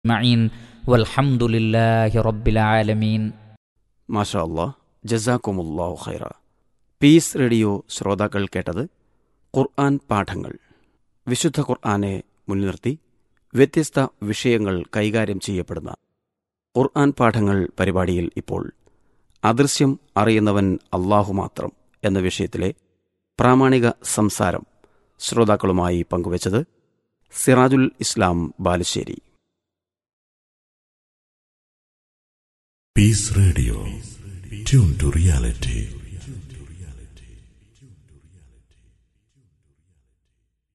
معين والحمد لله رب العالمين മാഷാ അല്ലാ ജസാക്കുമുല്ലാഹു ഖൈറ piece radio ശ്രോതാക്കൾ കേട്ടത് ഖുർആൻ പാഠങ്ങൾ വിശുദ്ധ ഖുർആനെ മുൻനിർത്തി വ്യത്യസ്ത വിഷയങ്ങൾ കൈകാര്യം ചെയ്യപ്പെടുന്ന ഖുർആൻ പാഠങ്ങൾ പരിപാടിയിൽ ഇപ്പോൾ അദൃശ്യം അറിയുന്നവൻ അള്ളാഹു മാത്രം എന്ന വിഷയത്തിലെ പ്രാമാണിക സംസാരം ശ്രോതാക്കളുമായി പങ്കുവച്ചത് സിറാജുൽ ഇസ്ലാം Balussery Peace Radio. Tune to reality.